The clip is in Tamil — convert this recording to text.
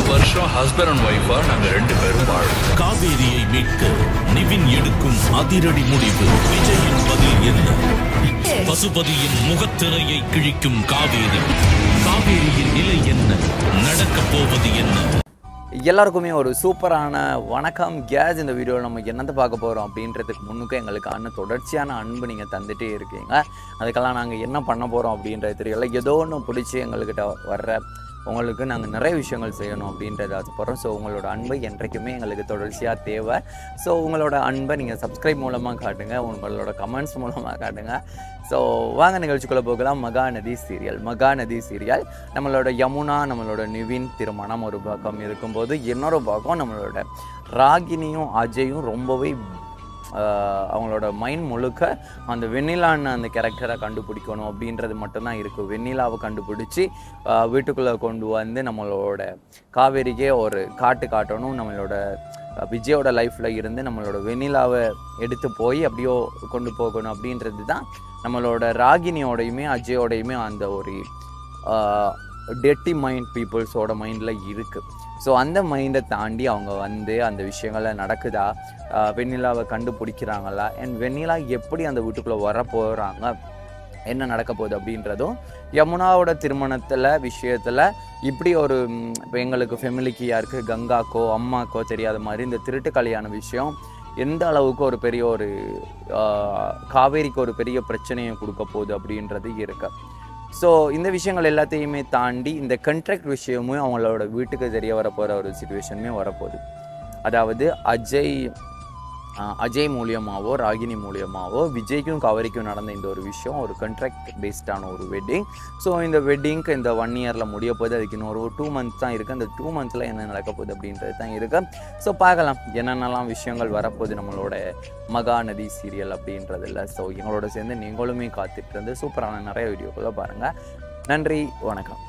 வருஷம் ஹஸ்பண்ட் அண்ட் ஒய்ஃபா நாங்க ரெண்டு பேரும் வாழோம் காவேரியை மீட்க நிவின் எடுக்கும் அதிரடி முடிவு விஜயின் பதில் என்ன பசுபதியின் முகத்திரையை கிழிக்கும் காவேரி காவேரியின் நிலை என்ன நடக்கப் போவது என்ன எல்லாருக்குமே ஒரு சூப்பரான வணக்கம் கேஸ் இந்த வீடியோவில் நம்ம என்னத்தை பார்க்க போகிறோம் அப்படின்றதுக்கு முன்னுக்கு எங்களுக்கான தொடர்ச்சியான அன்பு நீங்கள் தந்துட்டே இருக்கீங்க அதுக்கெல்லாம் நாங்கள் என்ன பண்ண போகிறோம் அப்படின்றது தெரியல ஏதோ ஒன்று பிடிச்சி எங்கள்கிட்ட வர்ற உங்களுக்கு நாங்கள் நிறைய விஷயங்கள் செய்யணும் அப்படின்றத ஆசைப்படுறோம் ஸோ உங்களோட அன்பு என்றைக்குமே எங்களுக்கு தொடர்ச்சியாக தேவை ஸோ உங்களோட அன்பை நீங்கள் சப்ஸ்கிரைப் மூலமாக காட்டுங்க உங்களோட கமெண்ட்ஸ் மூலமாக காட்டுங்க ஸோ வாங்க நிகழ்ச்சிக்குள்ளே போகலாம் மகாநதி சீரியல் மகாநதி சீரியல் நம்மளோட யமுனா நம்மளோட நிவின் திருமணம் ஒரு பக்கம் இருக்கும்போது இன்னொரு பக்கம் நம்மளோட ராகினியும் அஜயும் ரொம்பவே ஆஹ், அவங்களோட மைண்ட் முழுக்க அந்த வெண்ணிலான்னு அந்த கேரக்டரை கண்டுபிடிக்கணும் அப்படின்றது மட்டும்தான் இருக்குது வெண்ணிலாவை கண்டுபிடிச்சி ஆஹ், வீட்டுக்குள்ளே கொண்டு வந்து நம்மளோட காவேரிக்கே ஒரு காட்டு காட்டணும் நம்மளோட அஹ், விஜயோட லைஃப்பில் இருந்து நம்மளோட வெண்ணிலாவை எடுத்து போய் அப்படியோ கொண்டு போகணும் அப்படின்றது தான் நம்மளோட ராகினியோடையுமே அஜயோடையுமே அந்த ஒரு டெட்டி மைண்ட் பீப்புள்ஸோட மைண்டில் இருக்குது ஸோ அந்த மைண்டை தாண்டி அவங்க வந்து அந்த விஷயங்களை நடக்குதா ஆஹ் வெண்ணிலாவை கண்டுபிடிக்கிறாங்களா அண்ட் வெண்ணிலா எப்படி அந்த வீட்டுக்குள்ளே வர போகிறாங்க என்ன நடக்க போகுது அப்படின்றதும் யமுனாவோட திருமணத்தில் விஷயத்தில் இப்படி ஒரு ம், இப்போ எங்களுக்கு ஃபெமிலிக்கு யாருக்கு கங்காக்கோ அம்மாக்கோ தெரியாத மாதிரி இந்த திருட்டு கல்யாண விஷயம் எந்த அளவுக்கு ஒரு பெரிய ஒரு ஆஹ், காவேரிக்கு ஒரு பெரிய பிரச்சனையை கொடுக்க போகுது அப்படின்றது இருக்கு ஸோ இந்த விஷயங்கள் எல்லாத்தையுமே தாண்டி இந்த கண்ட்ராக்ட் விஷயமும் அவங்களோட வீட்டுக்கு தெரிய வரப்போகிற ஒரு சுச்சுவேஷனுமே வரப்போகுது அதாவது அஜய் ஆஹ், அஜய் மூலியமாவோ ராகினி மூலியமாவோ விஜய்க்கும் கவரிக்கும் நடந்த இந்த ஒரு விஷயம் ஒரு கண்ட்ராக்ட் பேஸ்டான ஒரு வெட்டிங் ஸோ இந்த வெட்டிங்க்கு இந்த ஒன் இயரில் முடிய போகுது அதுக்கு இன்னொரு டூ மந்த்ஸ் தான் இருக்குது அந்த டூ மந்த்ஸில் என்ன நடக்க போகுது அப்படின்றது தான் இருக்குது ஸோ பார்க்கலாம் என்னென்னலாம் விஷயங்கள் வரப்போகுது நம்மளோட மகாநதி சீரியல் அப்படின்றதில்ல ஸோ எங்களோட சேர்ந்து நீங்களுமே காத்துட்டு இருந்து சூப்பரான நிறைய வீடியோக்களை பாருங்கள் நன்றி வணக்கம்